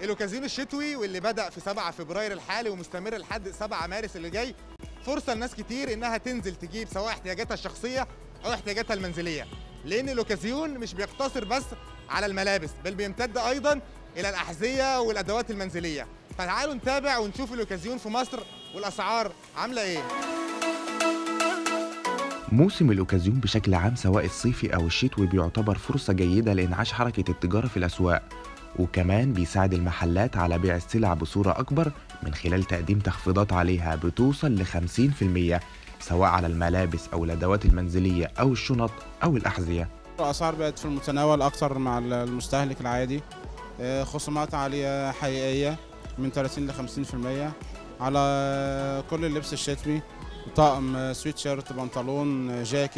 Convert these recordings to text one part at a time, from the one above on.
الاوكازيون الشتوي واللي بدا في 7 فبراير الحالي ومستمر لحد 7 مارس اللي جاي فرصه لناس كتير انها تنزل تجيب سواء احتياجاتها الشخصيه او احتياجاتها المنزليه لان الاوكازيون مش بيقتصر بس على الملابس بل بيمتد ايضا الى الاحذيه والادوات المنزليه فتعالوا نتابع ونشوف الاوكازيون في مصر والاسعار عامله ايه موسم الأوكازيون بشكل عام سواء الصيفي أو الشتوي بيعتبر فرصة جيدة لإنعاش حركة التجارة في الأسواق وكمان بيساعد المحلات على بيع السلع بصورة أكبر من خلال تقديم تخفيضات عليها بتوصل ل 50% سواء على الملابس أو الأدوات المنزلية أو الشنط أو الأحذية الأسعار بقت في المتناول أكتر مع المستهلك العادي آه، خصومات عالية حقيقية من 30 ل 50% على كل اللبس الشتوي طقم آه، سويت شيرت بنطلون آه، جاكيت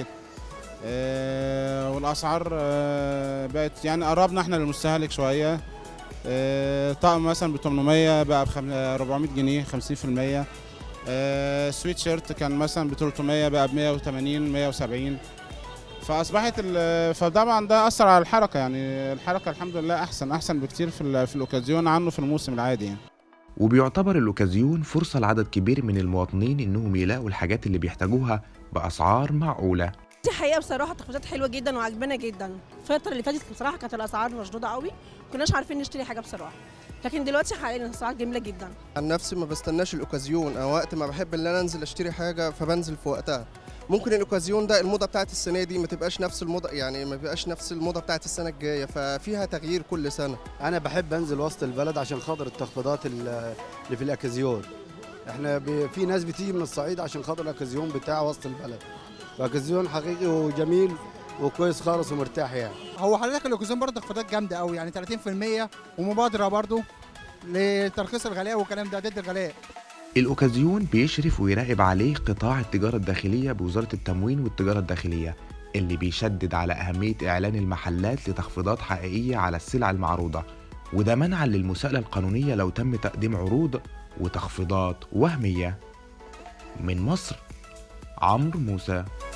آه، والأسعار آه، بقت يعني قربنا احنا للمستهلك شوية آه، طقم مثلا ب 800 بقى ب 400 جنيه 50% آه، سويت شيرت كان مثلا ب 300 بقى ب 180 170 فاصبحت ال- فطبعا ده اثر على الحركه يعني الحركه الحمد لله احسن احسن بكتير في ال- في الاوكازيون عنه في الموسم العادي يعني. وبيعتبر الأوكازيون فرصة لعدد كبير من المواطنين إنهم يلاقوا الحاجات اللي بيحتاجوها بأسعار معقولة دي حقيقه بصراحه تخفيضات حلوه جدا وعجبانا جدا الفتره اللي فاتت بصراحه كانت الاسعار مشدوده قوي كناش عارفين نشتري حاجه بصراحه لكن دلوقتي حاليا الاسعار جميله جدا عن نفسي ما بستناش الاوكازيون او وقت ما بحب ان انا انزل اشتري حاجه فبنزل في وقتها ممكن الاوكازيون ده الموضه بتاعت السنه دي ما تبقاش نفس الموضه يعني ما بيبقاش نفس الموضه بتاعت السنه الجايه ففيها تغيير كل سنه انا بحب انزل وسط البلد عشان خاطر التخفيضات ال- اللي في الاكازيون احنا ب... في ناس بتيجي من الصعيد عشان خاطر الاكازيون بتاع وسط البلد الاكازيون حقيقي وجميل وكويس خالص ومرتاح يعني هو حضرتك الاوكازيون برضه تخفيضات جامده قوي يعني 30% ومبادره برضه لترخيص الغلاء والكلام ده ضد الغلاء الأوكازيون بيشرف ويراقب عليه قطاع التجارة الداخلية بوزارة التموين والتجارة الداخلية اللي بيشدد على أهمية إعلان المحلات لتخفيضات حقيقية على السلع المعروضة وده منعا للمساءلة القانونية لو تم تقديم عروض وتخفيضات وهمية من مصر عمرو موسى